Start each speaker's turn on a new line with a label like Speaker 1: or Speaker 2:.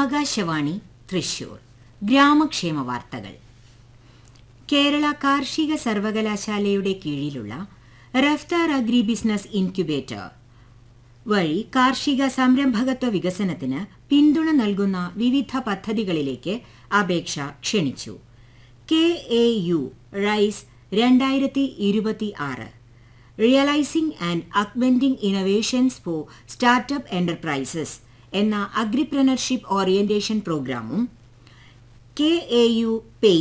Speaker 1: ആകാശവാണി തൃശൂർ ഗ്രാമക്ഷേമ വാർത്തകൾ കേരള കാർഷിക സർവകലാശാലയുടെ കീഴിലുള്ള റഫ്താർ അഗ്രി ബിസിനസ് ഇൻക്യുബേറ്റർ വഴി കാർഷിക സംരംഭകത്വ വികസനത്തിന് പിന്തുണ നൽകുന്ന വിവിധ പദ്ധതികളിലേക്ക് അപേക്ഷ ക്ഷണിച്ചു കെ എ യു റൈസ് രണ്ടായിരത്തി ഇരുപത്തി ആറ് realising and augmenting innovations for startup enterprises എന്ന അഗ്രിപ്രണർഷിപ്പ് ഓറിയന്റേഷൻ പ്രോഗ്രാമും കെ എ യു പേ